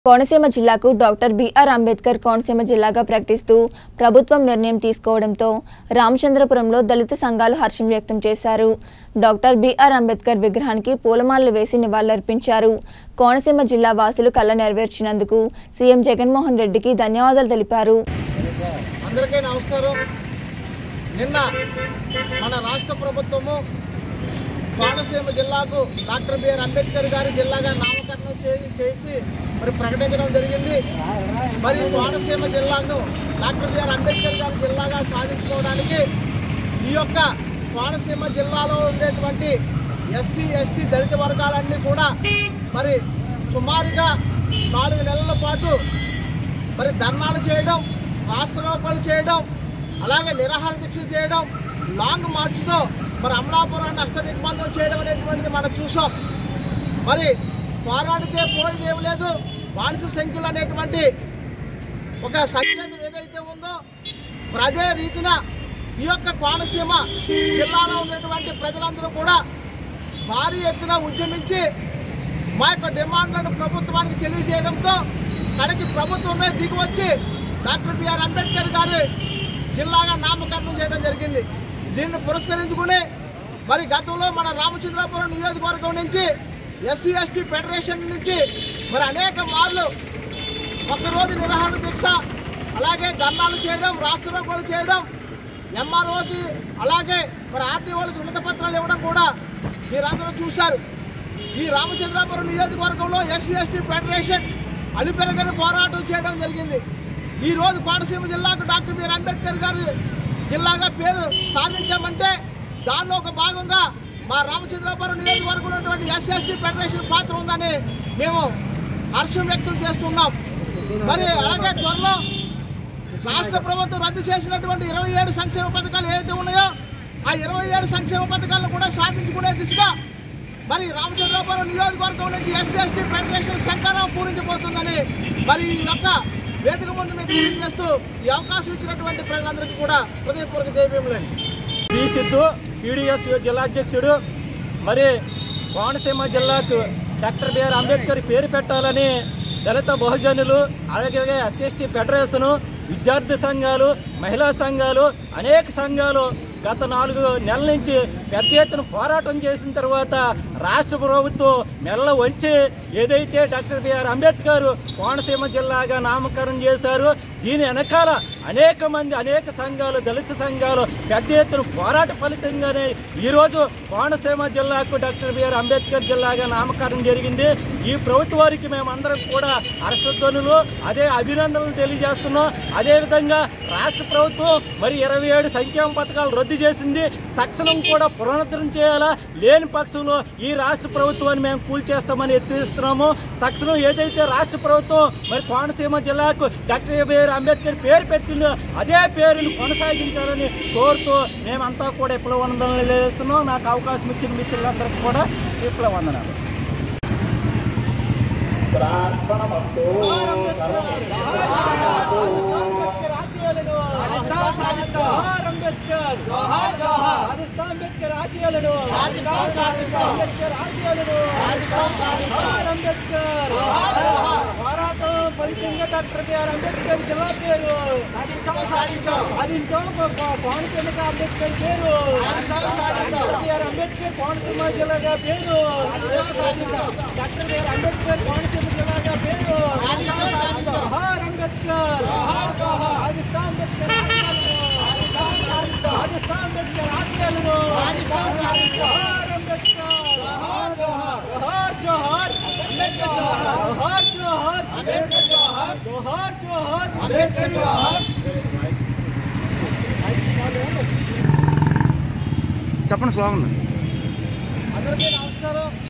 కోనసీమ జిల్లాకు doctor BR Ambedkar Konaseema జిల్లాగా ప్రకటిస్తూ ప్రభుత్వం నిర్ణయం తీసుకోవడంతో రామచంద్రపురంలో దళిత సంఘాలు హర్షం వ్యక్తం చేశారు డాక్టర్ బిఆర్ అంబేద్కర్ విగ్రహానికి పూలమాలలు వేసి నివాళులర్పించారు కోనసీమ జిల్లా వాసులు కళ్ళ నెరవేర్చినందుకు సీఎం జగన్మోహన్ రెడ్డికి ధన్యవాదాలు తెలిపారు అందరికీ నమస్కారం నిన్న మన రాష్ట్ర ప్రభుత్వము కోనసీమ జిల్లాకు డాక్టర్ బిఆర్ అంబేద్కర్ గారి జిల్లాగా నామకరణం చే- చేసి మరి ప్రకటించడం జరిగింది మరి కోనసీమ జిల్లాను డాక్టర్ బిఆర్ అంబేద్కర్ గారి జిల్లాగా సాధించుకోవడానికి ఈ యొక్క కోనసీమ జిల్లాలో ఉండేటువంటి ఎస్సీ ఎస్టీ దళిత వర్గాలన్నీ కూడా మరి సుమారుగా నాలుగు నెలల పాటు మరి ధర్నాలు చేయడం రాష్ట్రోపాలు చేయడం అలాగే నిరాహార దీక్ష చేయడం లాంగ్ మార్చ్తో మరి అమలాపురం నష్ట దిగ్బంధం చేయడం అనేటువంటిది మనం చూసాం మరి పోరాడితే పోయేది ఏం లేదు బానిస సంఖ్యలు అనేటువంటి ఒక సంకేతం ఏదైతే ఉందో మరి అదే రీతిన ఈ యొక్క కోనసీమ జిల్లాలో ఉన్నటువంటి ప్రజలందరూ కూడా భారీ ఎత్తున ఉద్యమించి మా యొక్క డిమాండ్లను ప్రభుత్వానికి తెలియజేయడంతో కడకి ప్రభుత్వమే దిగి వచ్చి డాక్టర్ బిఆర్ అంబేద్కర్ గారి జిల్లాగా నామకరణం చేయడం జరిగింది దీన్ని పురస్కరించుకుని మరి గతంలో మన రామచంద్రపురం నియోజకవర్గం నుంచి ఎస్సీ ఎస్టీ ఫెడరేషన్ నుంచి మరి అనేక మార్లు ఒక్కరోజు నిరాహార దీక్ష అలాగే ధర్నాలు చేయడం రాష్ట్రోపాలు చేయడం ఎంఆర్ఓకి అలాగే మరి ఆర్టీఓలకు వినత పత్రాలు ఇవ్వడం కూడా మీరందరూ చూశారు ఈ రామచంద్రాపురం నియోజకవర్గంలో ఎస్సీ ఎస్టీ ఫెడరేషన్ అలిపెరగని పోరాటం చేయడం జరిగింది ఈ రోజు కోనసీమ జిల్లాకు డాక్టర్ బిఆర్ అంబేద్కర్ గారు జిల్లాగా పేరు సాధించామంటే దానిలో ఒక భాగంగా మా రామచంద్రాపురం నియోజకవర్గంలో ఉన్నటువంటి ఎస్సీ ఎస్టీ ఫెడరేషన్ పాత్ర ఉందని మేము హర్షం వ్యక్తం చేస్తున్నాం మరి అలాగే త్వరలో రాష్ట్ర ప్రభుత్వం రద్దు చేసినటువంటి ఇరవై ఏడు సంక్షేమ పథకాలు ఏవైతే ఉన్నాయో ఆ ఇరవై ఏడు సంక్షేమ పథకాలను కూడా సాధించుకునే దిశగా మరి రామచంద్రపురం నియోజకవర్గం నుంచి ఎస్సీ ఎస్టీ ఫెడరేషన్ శంకరం పూరించబోతుందని మరి ఈ యొక్క వేదిక ముందు మేము తెలియజేస్తూ ఈ అవకాశం ఇచ్చినటువంటి ప్రజలందరికీ కూడా హృదయపూర్వక జయభీములండి పి సిద్ధు పీడిఎస్ జిల్లా అధ్యక్షుడు మరి కోనసీమ జిల్లాకు డాక్టర్ బిఆర్ అంబేద్కర్ పేరు పెట్టాలని దళిత బహుజనులు అలాగే ఎస్సీఎస్టీ ఫెడరేషను విద్యార్థి సంఘాలు మహిళా సంఘాలు అనేక సంఘాలు గత నాలుగు నెలల నుంచి పెద్ద ఎత్తున పోరాటం చేసిన తర్వాత రాష్ట్ర ప్రభుత్వం మెల్ల వంచి ఏదైతే డాక్టర్ బిఆర్ అంబేద్కర్ కోనసీమ జిల్లాగా నామకరణం చేశారు దీని వెనకాల అనేక మంది అనేక సంఘాలు దళిత సంఘాలు పెద్ద ఎత్తున పోరాట ఫలితంగానే ఈరోజు కోనసీమ జిల్లాకు డాక్టర్ బిఆర్ అంబేద్కర్ జిల్లాగా నామకరణం జరిగింది ఈ ప్రభుత్వానికి మేమందరం కూడా హర్షధ్వనులు అదే అభినందనలు తెలియజేస్తున్నాం అదేవిధంగా రాష్ట్ర ప్రభుత్వం మరి ఇరవై ఏడు సంక్షేమ పథకాలు రద్దు చేసింది తక్షణం కూడా పునరుద్ధరణ చేయాలా లేని పక్షంలో ఈ రాష్ట్ర ప్రభుత్వాన్ని మేము కూల్చేస్తామని ఎత్తిస్తున్నాము తక్షణం ఏదైతే రాష్ట్ర ప్రభుత్వం మరి కోనసీమ జిల్లాకు డాక్టర్ బిఆర్ అంబేద్కర్ పేరు పెట్టిందో అదే పేరును కొనసాగించాలని కోరుతూ మేమంతా కూడా విప్లవ వందనాలు తెలియజేస్తున్నాం నాకు అవకాశం ఇచ్చిన మిత్రులందరికీ కూడా విప్లవ వందనాలు అంబేద్కర్ అంబేద్కర్ ఆశయాలను అంబేద్కర్ ఆశయాలను అంబేద్కర్ పోరాటం ఫలితంగా డాక్టర్ బిఆర్ అంబేద్కర్ జిల్లా పేరు సాధించాం కోనసీమ అంబేద్కర్ పేరు డాక్టర్ బిఆర్ అంబేద్కర్ కోనసీమ జిల్లాగా పేరు డాక్టర్ బిఆర్ అంబేద్కర్ కోనసీమ జిల్లాగా పేరు జోహార్ అంబేద్కర్ సాధిస్తా అంబేద్కర్ సాధిస్తా అంబేద్కర్ ఆశయాలను జోహార్ అంబేద్కర్ జోహార్ జోహార్ జోహార్ జోహార్ జోహార్ జోహార్ చెప్పండి స్లోగన్ అందరికీ నమస్కారం